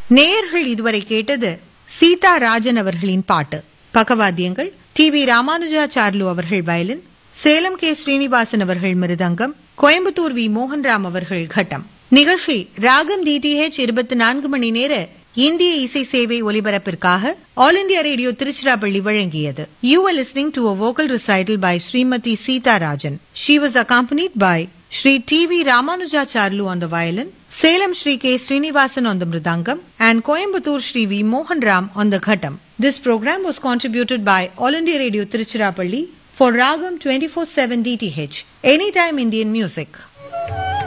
நேயர்கள் இதுவரை கேட்டது சீதா ராஜன் அவர்களின் பாட்டு பக்கவாத்தியங்கள் டி வி ராமானுஜாச்சார்லு அவர்கள் வயலின் சேலம் கே ஸ்ரீனிவாசன் அவர்கள் மிருதங்கம் கோயம்புத்தூர் வி மோகன்ராம் அவர்கள் கட்டம் நிகழ்ச்சி ராகம் டிடிஹெச் இருபத்தி நான்கு மணி நேர இந்திய இசை சேவை ஒலிபரப்பிற்காக ஆல் இண்டியா ரேடியோ திருச்சிராப்பள்ளி வழங்கியது you are listening to a vocal recital by Shrimati Sita Rajan she was accompanied by Sri T.V. Ramanujacharlu on the violin, Salem Sri K. Srinivasan on the mridangam, and Coimbatore Sri V. Mohan Ram on the ghatam. This program was contributed by All India Radio Tiruchirappalli for Ragam 24/7 DTH, Anytime Indian Music.